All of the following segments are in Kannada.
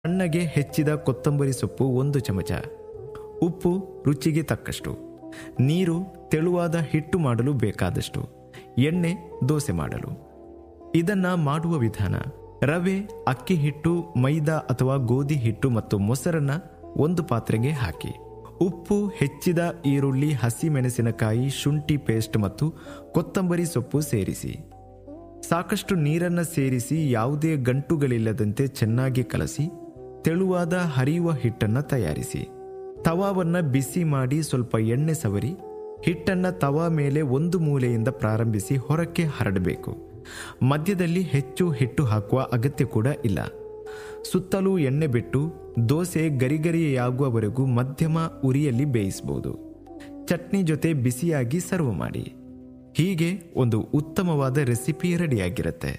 ಸಣ್ಣಗೆ ಹೆಚ್ಚಿದ ಕೊತ್ತಂಬರಿ ಸೊಪ್ಪು ಒಂದು ಚಮಚ ಉಪ್ಪು ರುಚಿಗೆ ತಕ್ಕಷ್ಟು ನೀರು ತೆಳುವಾದ ಹಿಟ್ಟು ಮಾಡಲು ಬೇಕಾದಷ್ಟು ಎಣ್ಣೆ ದೋಸೆ ಮಾಡಲು ಇದನ್ನ ಮಾಡುವ ವಿಧಾನ ರವೆ ಅಕ್ಕಿ ಹಿಟ್ಟು ಮೈದಾ ಅಥವಾ ಗೋಧಿ ಹಿಟ್ಟು ಮತ್ತು ಮೊಸರನ್ನ ಒಂದು ಪಾತ್ರೆಗೆ ಹಾಕಿ ಉಪ್ಪು ಹೆಚ್ಚಿದ ಈರುಳ್ಳಿ ಹಸಿಮೆಣಸಿನಕಾಯಿ ಶುಂಠಿ ಪೇಸ್ಟ್ ಮತ್ತು ಕೊತ್ತಂಬರಿ ಸೊಪ್ಪು ಸೇರಿಸಿ ಸಾಕಷ್ಟು ನೀರನ್ನು ಸೇರಿಸಿ ಯಾವುದೇ ಗಂಟುಗಳಿಲ್ಲದಂತೆ ಚೆನ್ನಾಗಿ ಕಲಸಿ ತೆಳುವಾದ ಹರಿಯುವ ಹಿಟ್ಟನ್ನು ತಯಾರಿಸಿ ತವಾವನ್ನ ಬಿಸಿ ಮಾಡಿ ಸ್ವಲ್ಪ ಎಣ್ಣೆ ಸವರಿ ಹಿಟ್ಟನ್ನ ತವಾ ಮೇಲೆ ಒಂದು ಮೂಲೆಯಿಂದ ಪ್ರಾರಂಭಿಸಿ ಹೊರಕ್ಕೆ ಹರಡಬೇಕು ಮಧ್ಯದಲ್ಲಿ ಹೆಚ್ಚು ಹಿಟ್ಟು ಹಾಕುವ ಅಗತ್ಯ ಕೂಡ ಇಲ್ಲ ಸುತ್ತಲೂ ಎಣ್ಣೆ ಬಿಟ್ಟು ದೋಸೆ ಗರಿಗರಿಯಾಗುವವರೆಗೂ ಮಧ್ಯಮ ಉರಿಯಲ್ಲಿ ಬೇಯಿಸಬಹುದು ಚಟ್ನಿ ಜೊತೆ ಬಿಸಿಯಾಗಿ ಸರ್ವ್ ಮಾಡಿ ಹೀಗೆ ಒಂದು ಉತ್ತಮವಾದ ರೆಸಿಪಿ ರೆಡಿಯಾಗಿರುತ್ತೆ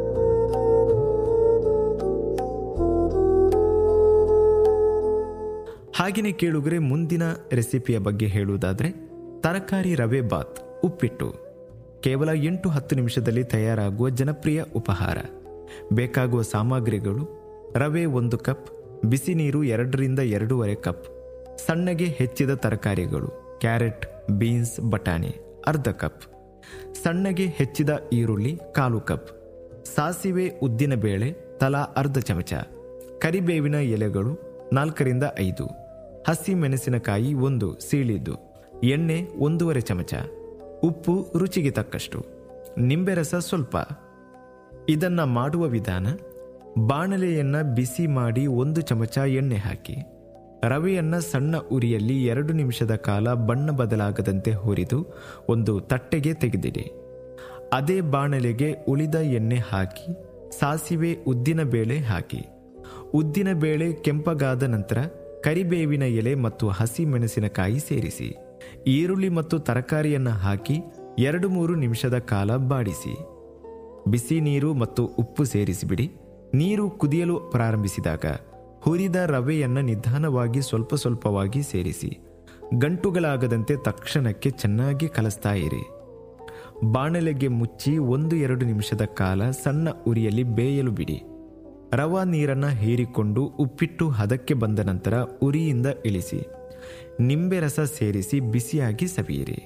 ಹಾಗೆಯೇ ಕೇಳುಗರೆ ಮುಂದಿನ ರೆಸಿಪಿಯ ಬಗ್ಗೆ ಹೇಳುವುದಾದ್ರೆ ತರಕಾರಿ ರವೆ ಬಾತ್ ಉಪ್ಪಿಟ್ಟು ಕೇವಲ ಎಂಟು ಹತ್ತು ನಿಮಿಷದಲ್ಲಿ ತಯಾರಾಗುವ ಜನಪ್ರಿಯ ಉಪಹಾರ ಬೇಕಾಗುವ ಸಾಮಗ್ರಿಗಳು ರವೆ ಒಂದು ಕಪ್ ಬಿಸಿ ನೀರು ಎರಡರಿಂದ ಎರಡೂವರೆ ಕಪ್ ಸಣ್ಣಗೆ ಹೆಚ್ಚಿದ ತರಕಾರಿಗಳು ಕ್ಯಾರೆಟ್ ಬೀನ್ಸ್ ಬಟಾಣಿ ಅರ್ಧ ಕಪ್ ಸಣ್ಣಗೆ ಹೆಚ್ಚಿದ ಈರುಳ್ಳಿ ಕಾಲು ಕಪ್ ಸಾಸಿವೆ ಉದ್ದಿನ ಬೇಳೆ ತಲಾ ಅರ್ಧ ಚಮಚ ಕರಿಬೇವಿನ ಎಲೆಗಳು ನಾಲ್ಕರಿಂದ ಐದು ಹಸಿ ಮೆಣಸಿನಕಾಯಿ ಒಂದು ಸೀಳಿದ್ದು ಎಣ್ಣೆ ಒಂದೂವರೆ ಚಮಚ ಉಪ್ಪು ರುಚಿಗೆ ತಕ್ಕಷ್ಟು ನಿಂಬೆರಸ ಸ್ವಲ್ಪ ಇದನ್ನ ಮಾಡುವ ವಿಧಾನ ಬಾಣಲೆಯನ್ನ ಬಿಸಿ ಮಾಡಿ ಒಂದು ಚಮಚ ಎಣ್ಣೆ ಹಾಕಿ ರವೆಯನ್ನ ಸಣ್ಣ ಉರಿಯಲ್ಲಿ ಎರಡು ನಿಮಿಷದ ಕಾಲ ಬಣ್ಣ ಬದಲಾಗದಂತೆ ಹುರಿದು ಒಂದು ತಟ್ಟೆಗೆ ತೆಗೆದಿಡಿ ಅದೇ ಬಾಣಲೆಗೆ ಉಳಿದ ಎಣ್ಣೆ ಹಾಕಿ ಸಾಸಿವೆ ಉದ್ದಿನ ಬೇಳೆ ಹಾಕಿ ಉದ್ದಿನ ಬೇಳೆ ಕೆಂಪಗಾದ ನಂತರ ಕರಿಬೇವಿನ ಎಲೆ ಮತ್ತು ಹಸಿ ಮೆಣಸಿನಕಾಯಿ ಸೇರಿಸಿ ಈರುಳ್ಳಿ ಮತ್ತು ತರಕಾರಿಯನ್ನು ಹಾಕಿ ಎರಡು ಮೂರು ನಿಮಿಷದ ಕಾಲ ಬಾಡಿಸಿ ಬಿಸಿ ನೀರು ಮತ್ತು ಉಪ್ಪು ಸೇರಿಸಿಬಿಡಿ ನೀರು ಕುದಿಯಲು ಪ್ರಾರಂಭಿಸಿದಾಗ ಹುರಿದ ರವೆಯನ್ನು ನಿಧಾನವಾಗಿ ಸ್ವಲ್ಪ ಸ್ವಲ್ಪವಾಗಿ ಸೇರಿಸಿ ಗಂಟುಗಳಾಗದಂತೆ ತಕ್ಷಣಕ್ಕೆ ಚೆನ್ನಾಗಿ ಕಲಿಸ್ತಾ ಇರಿ ಬಾಣಲೆಗೆ ಮುಚ್ಚಿ ಒಂದು ಎರಡು ನಿಮಿಷದ ಕಾಲ ಸಣ್ಣ ಉರಿಯಲ್ಲಿ ಬೇಯಲು ಬಿಡಿ ರವಾ ನೀರನ್ನು ಹೀರಿಕೊಂಡು ಉಪ್ಪಿಟ್ಟು ಹದಕ್ಕೆ ಬಂದ ನಂತರ ಉರಿಯಿಂದ ಇಳಿಸಿ ನಿಂಬೆ ರಸ ಸೇರಿಸಿ ಬಿಸಿಯಾಗಿ ಸವಿಯಿರಿ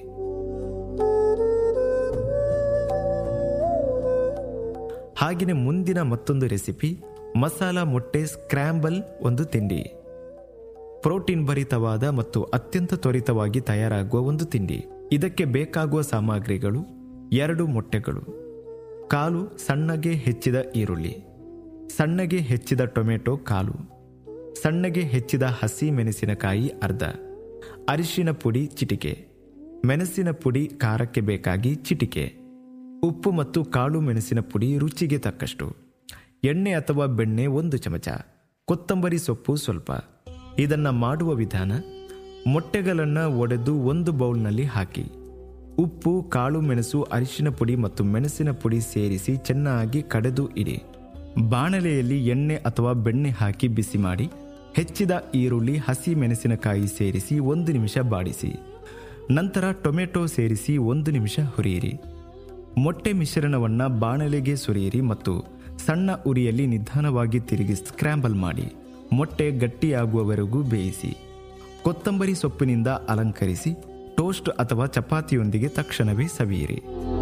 ಹಾಗೆಯೇ ಮುಂದಿನ ಮತ್ತೊಂದು ರೆಸಿಪಿ ಮಸಾಲ ಮೊಟ್ಟೆ ಸ್ಕ್ರ್ಯಾಂಬಲ್ ಒಂದು ತಿಂಡಿ ಪ್ರೋಟೀನ್ ಭರಿತವಾದ ಮತ್ತು ಅತ್ಯಂತ ತ್ವರಿತವಾಗಿ ತಯಾರಾಗುವ ಒಂದು ತಿಂಡಿ ಇದಕ್ಕೆ ಬೇಕಾಗುವ ಸಾಮಗ್ರಿಗಳು ಎರಡು ಮೊಟ್ಟೆಗಳು ಕಾಲು ಸಣ್ಣಗೆ ಹೆಚ್ಚಿದ ಈರುಳ್ಳಿ ಸಣ್ಣಗೆ ಹೆಚ್ಚಿದ ಟೊಮೆಟೊ ಕಾಲು ಸಣ್ಣಗೆ ಹೆಚ್ಚಿದ ಹಸಿ ಮೆಣಸಿನಕಾಯಿ ಅರ್ಧ ಅರಿಶಿನ ಪುಡಿ ಚಿಟಿಕೆ ಮೆಣಸಿನ ಪುಡಿ ಖಾರಕ್ಕೆ ಬೇಕಾಗಿ ಚಿಟಿಕೆ ಉಪ್ಪು ಮತ್ತು ಕಾಳು ಮೆಣಸಿನ ಪುಡಿ ರುಚಿಗೆ ತಕ್ಕಷ್ಟು ಎಣ್ಣೆ ಅಥವಾ ಬೆಣ್ಣೆ ಒಂದು ಚಮಚ ಕೊತ್ತಂಬರಿ ಸೊಪ್ಪು ಸ್ವಲ್ಪ ಇದನ್ನ ಮಾಡುವ ವಿಧಾನ ಮೊಟ್ಟೆಗಳನ್ನು ಒಡೆದು ಒಂದು ಬೌಲ್ನಲ್ಲಿ ಹಾಕಿ ಉಪ್ಪು ಕಾಳು ಮೆಣಸು ಅರಿಶಿನ ಪುಡಿ ಮತ್ತು ಮೆಣಸಿನ ಪುಡಿ ಸೇರಿಸಿ ಚೆನ್ನಾಗಿ ಕಡೆದು ಇಡಿ ಬಾಣಲೆಯಲ್ಲಿ ಎಣ್ಣೆ ಅಥವಾ ಬೆಣ್ಣೆ ಹಾಕಿ ಬಿಸಿ ಮಾಡಿ ಹೆಚ್ಚಿದ ಈರುಳ್ಳಿ ಹಸಿ ಮೆಣಸಿನಕಾಯಿ ಸೇರಿಸಿ ಒಂದು ನಿಮಿಷ ಬಾಡಿಸಿ ನಂತರ ಟೊಮೆಟೊ ಸೇರಿಸಿ ಒಂದು ನಿಮಿಷ ಹುರಿಯಿರಿ ಮೊಟ್ಟೆ ಮಿಶ್ರಣವನ್ನು ಬಾಣಲೆಗೆ ಸುರಿಯಿರಿ ಮತ್ತು ಸಣ್ಣ ಉರಿಯಲ್ಲಿ ನಿಧಾನವಾಗಿ ತಿರುಗಿ ಸ್ಕ್ರ್ಯಾಂಬಲ್ ಮಾಡಿ ಮೊಟ್ಟೆ ಗಟ್ಟಿಯಾಗುವವರೆಗೂ ಬೇಯಿಸಿ ಕೊತ್ತಂಬರಿ ಸೊಪ್ಪಿನಿಂದ ಅಲಂಕರಿಸಿ ಟೋಸ್ಟ್ ಅಥವಾ ಚಪಾತಿಯೊಂದಿಗೆ ತಕ್ಷಣವೇ ಸವಿಯಿರಿ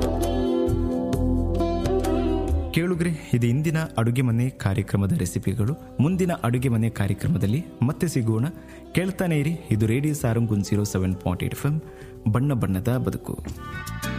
ಕೇಳುಗ್ರೆ ಇದು ಇಂದಿನ ಅಡುಗೆ ಮನೆ ಕಾರ್ಯಕ್ರಮದ ರೆಸಿಪಿಗಳು ಮುಂದಿನ ಅಡುಗೆ ಮನೆ ಕಾರ್ಯಕ್ರಮದಲ್ಲಿ ಮತ್ತೆ ಸಿಗೋಣ ಕೇಳ್ತಾನೆ ಇರಿ ಇದು radio Sarang one zero seven point eight F M ಬಣ್ಣ ಬಣ್ಣದ ಬದುಕು